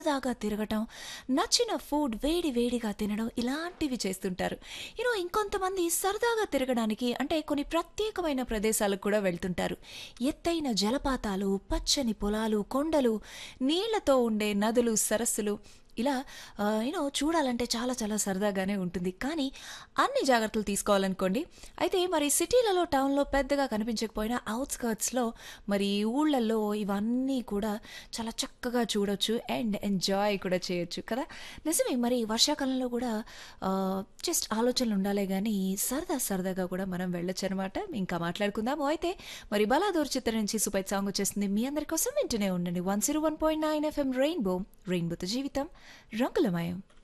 సరదాగా తిరగటం నచ్చిన ఫుడ్ వేడి వేడిగా తినడం ఇలాంటివి చేస్తుంటారు యూనో ఇంకొంతమంది సరదాగా తిరగడానికి అంటే కొన్ని ప్రత్యేకమైన ప్రదేశాలకు కూడా వెళ్తుంటారు ఎత్తైన జలపాతాలు పచ్చని పొలాలు కొండలు నీళ్లతో ఉండే నదులు సరస్సులు ఇలా యూనో చూడాలంటే చాలా చాలా సరదాగానే ఉంటుంది కానీ అన్ని జాగ్రత్తలు తీసుకోవాలనుకోండి అయితే మరి సిటీలలో టౌన్లో పెద్దగా కనిపించకపోయినా అవుట్స్కర్ట్స్లో మరి ఊళ్ళల్లో ఇవన్నీ కూడా చాలా చక్కగా చూడొచ్చు అండ్ ఎంజాయ్ కూడా చేయొచ్చు కదా నిజమే మరి వర్షాకాలంలో కూడా జస్ట్ ఆలోచనలు ఉండాలే కానీ సరదా సరదాగా కూడా మనం వెళ్ళొచ్చు అనమాట ఇంకా మాట్లాడుకుందాము అయితే మరి బలాదూర్ చిత్రం నుంచి సూపర్ సాంగ్ వచ్చేస్తుంది మీ అందరి కోసం వింటూనే ఉండండి one zero one point nine FM rainbow రెయిన్బోతో జీవితం రంగులమయం